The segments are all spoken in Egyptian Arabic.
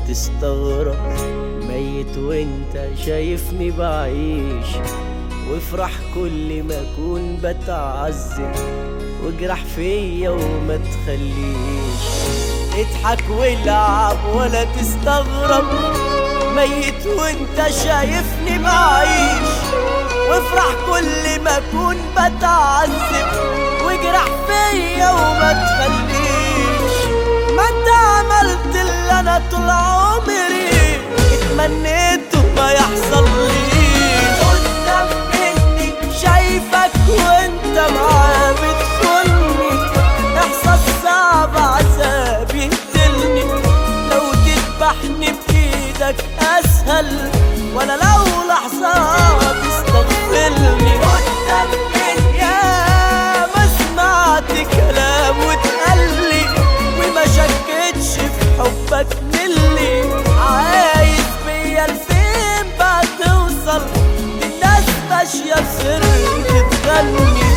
تستغرب ميت وانت شايفني بعيش وافرح كل ما اكون بتعذب واجرح فيا وما تخليش اضحك والعب ولا تستغرب ميت وانت شايفني بعيش وافرح كل ما اكون بتعذب واجرح فيا وما تخليش ما انت عملت اللي انا طول عمري اتمنيته ما يحصل ليش قدام مني شايفك وانت معاه بتخوني احساس صعب عذاب يقتلني لو تذبحني بايدك اسهل ولا لو لحظة تستغفلني قدام مني يا ما سمعت كلام وتقلي وما شكتش في حبك ملي عايز بيا لفين بعد توصل الناس ماشية بسر تتغني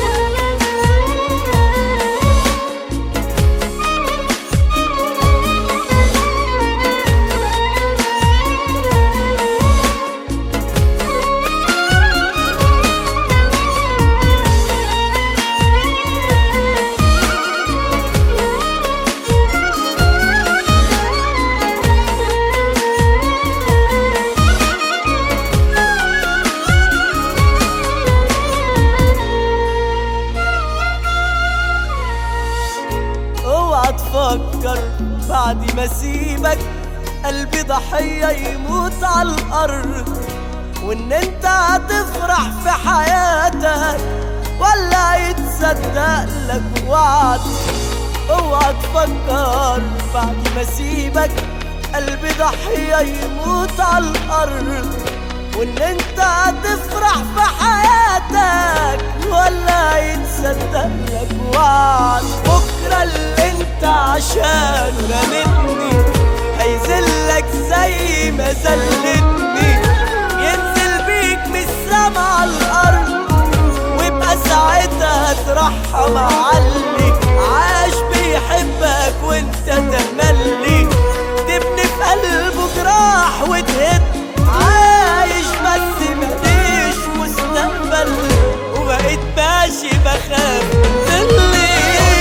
اوعى تفكر بعد ما اسيبك قلبي ضحية يموت على الأرض وإن أنت هتفرح في حياتك ولا يتصدق لك وعد اوعى تفكر بعد ما اسيبك قلبي ضحية يموت على الأرض وإن أنت هتفرح في حياتك ولا يتصدق لك وعد بكرة اللي انت عشان رمتني هيذلك زي ما زلتني ينزل بيك من السما على الأرض ويبقى ساعتها ترحم علي عاش بيحبك وانت تملي تبني في قلبه جراح وتهد عايش بس ماليش مستقبل وبقيت ماشي بخاف تضلي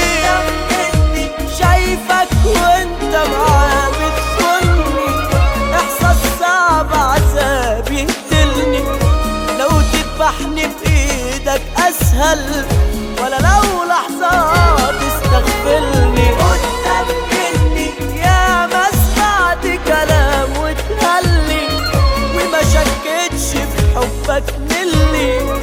شايفك وانت معاه بتخوني احساس صعب عذاب يقتلني لو تذبحني بايدك اسهل ولا لو لحظة تستغفلني قدام مني يا ما سمعت كلام وتهلي وما شكتش في حبك ملي